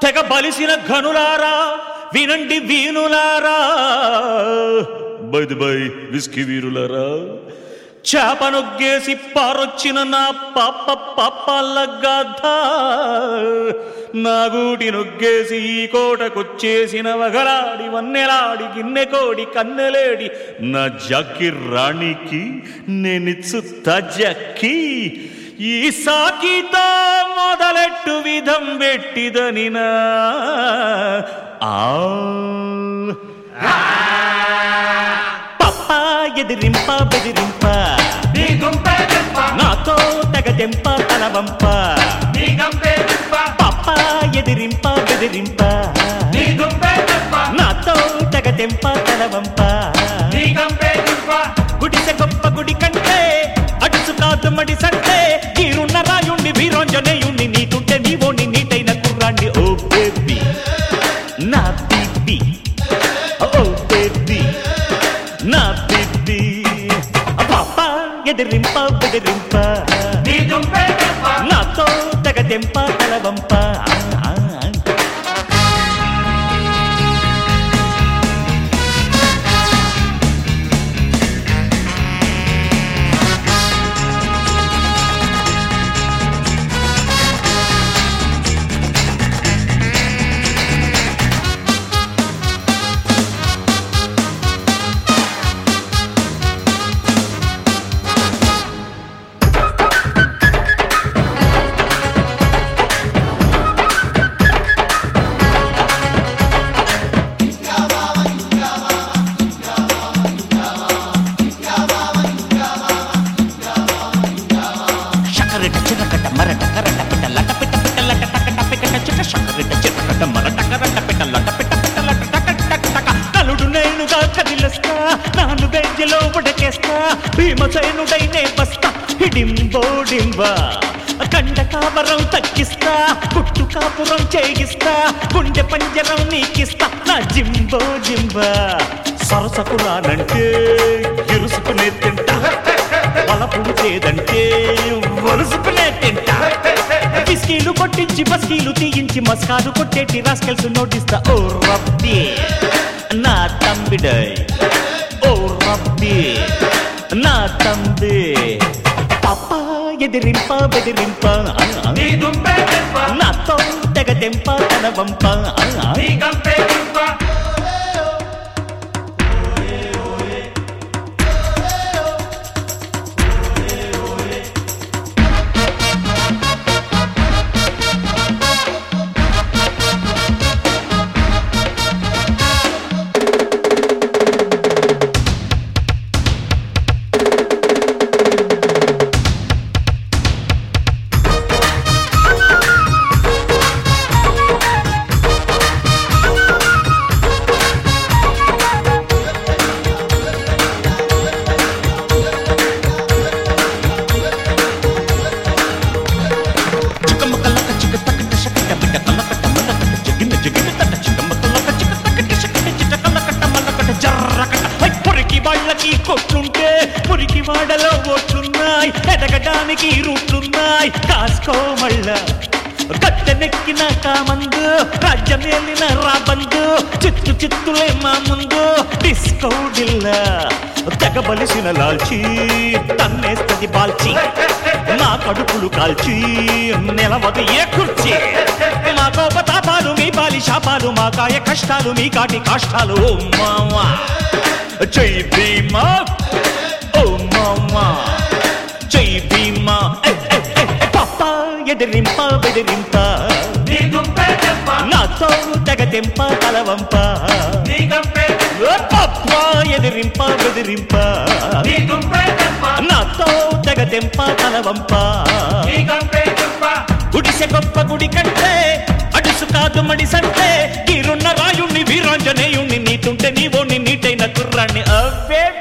తెగ బలిసిన ఘనులారా వినండి వీనులారా బైది బై విస్కీ వీరులారా చేపనొగ్గేసి పారొచ్చిన నా పాప పాపాల గాథ నా గూటి నొగ్గేసి ఈ కోటకొచ్చేసిన వగలాడి వన్నెలాడి గిన్నె కోడి కన్నెలేడి నా జక్కి రాణికి నేనిచ్చు తజక్కి ఈ సాకితో మొదలెట్టు విధం పెట్టిదనినా ఆ పప్ప ఎదిరింప బెదిరింప నీ గుంపే దింప నాతో తెగ తెంప తలవంప నీ గంపే దింప పప్ప ఎదిరింప బెదిరింప నీ గుంపే దింప నాతో తెగ తెంప తలవంప నీ గంపే దింప గుడిసె గొప్ప గుడి కంటే అడుసు కాదు మడిసంటే గీరున్న రాయుణ్ణి వీరోంజనేయుణ్ణి నీతుంటే నీవోని నీటైన కుర్రాన్ని ఓ బేబీ నా బీబీ ఓ బేబీ నా బీబీ పాప ఎదిరింప బెదిరింప నీ గుంపే దింప నాతో తెగ తెంప తలవంప షకరెట చిరకట మరట కరట పిట లట పిట పిట లట టకట పికట చిట షకరెట చిరకట మరట కరట పిట లట పిట పిట లట టక టక టక నలుడు నేనుగా కదిలేస్తా నాను బెంజలో ఉడకేస్తా భీమసేనుడైనే బస్తా హిడింబోడింబా కండ కావరం తగ్గిస్తా పుట్టు కాపురం చేయిస్తా గుండె పంజరం నీకిస్తా నా జింబో జింబా సరసకు రానంటే ఎరుసుకునే తింటా వలపుడు చేదంటే వలుసుకునే తింటా బిస్కీలు కొట్టించి బస్కీలు తీయించి మస్కాలు కొట్టేటి రాస్కెల్స్ నోటిస్తా ఓ రబ్బీ నా తంబిడై ఓ రబ్బీ నా తంబి పాప ఎదిరింప బెదిరింప నీ గుంపే దింప నాతో తెగ తెంప కనవంప నీ గంపే దింప చిక్కమ్మకల్లక చిక్క తక్కట షకట బిడ్డ కల్లకట్ట మల్లకట్ట జగిన జగిన తట్ట చిక్కమ్మకల్లక చిక్క తక్కట షకట చిట్ట కల్లకట్ట మల్లకట్ట జర్రకట్ట హై పురికి వాళ్ళకి కొట్లుంటే పురికి వాడలో ఓట్లున్నాయి ఎదగడానికి రూట్లున్నాయి కాసుకో మళ్ళా గట్టెనెక్కిన కామందు రాజ్యం ఏలిన రాబందు చిత్తు చిత్తులే మా ముందు డిస్కో డిల్లా తెగ బలిసిన లాల్చి తన్నేస్తది బాల్చి మా కడుపులు కాల్చి నిలవదు ఏ కుర్చీ మా కోపతాపాలు మీ పాలి శాపాలు మా కాయ కష్టాలు మీ కాటి కాష్టాలు ఓ మామా జై భీమా ఓ మామా జై భీమా ఏ, ఏ, ఏ, ఏ, పాప ఎదిరింప బెదిరింప నీ గుంపే దింప నాతో తెగ తెంప తలవంప నీ గంపే దింప ఓ పాప ఎదిరింప బెదిరింప నీ గుంపే దింప నాతో తెగ తెంప తలవంప నీ గంపే దింప గుడిసె గొప్ప గుడి కంటే అడుసు కాదు మడిసంటే గీరున్న రాయుణ్ణి వీరాంజనేయుణ్ణి నీతుంటే నీవోని నీటైన కుర్రాన్ని అవే